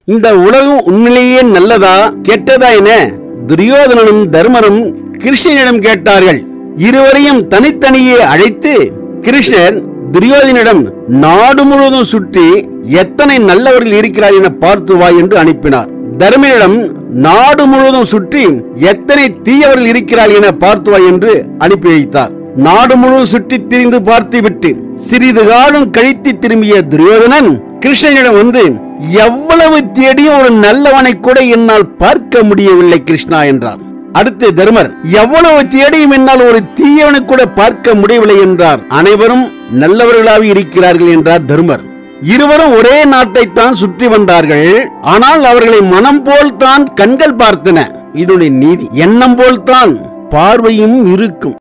இந்த உலகம் உண்மையிலேயே நல்லதா கெட்டதா என துரியோதனனும் தர்மனும் கிருஷ்ணனிடம் கேட்டார்கள் இருவரையும் தனித்தனியே அழைத்து கிருஷ்ணர் துரியோதனிடம் நாடு முழுவதும் சுற்றி எத்தனை நல்லவர்கள் இருக்கிறார் என பார்த்து வா என்று அனுப்பினார் தர்மனிடம் நாடு முழுவதும் சுற்றி எத்தனை தீயவர்கள் இருக்கிறார் என பார்த்து வா என்று அனுப்பி வைத்தார் நாடு முழுவதும் சுற்றி திரிந்து பார்த்துவிட்டு சிறிது காலம் கழித்து திரும்பிய துரியோதனன் கிருஷ்ணனிடம் வந்து எவ்வளவு தேடியும் ஒரு நல்லவனை கூட என்னால் பார்க்க முடியவில்லை கிருஷ்ணா என்றார் அடுத்து தர்மர் எவ்வளவு தேடியும் என்னால் ஒரு தீயவனை கூட பார்க்க முடியவில்லை என்றார் அனைவரும் நல்லவர்களாக இருக்கிறார்கள் என்றார் தர்மர் இருவரும் ஒரே நாட்டைத்தான் சுற்றி வந்தார்கள் ஆனால் அவர்களை மனம் போல் தான் கண்கள் பார்த்தன இதனுடைய நீதி எண்ணம் போல் தான் பார்வையும் இருக்கும்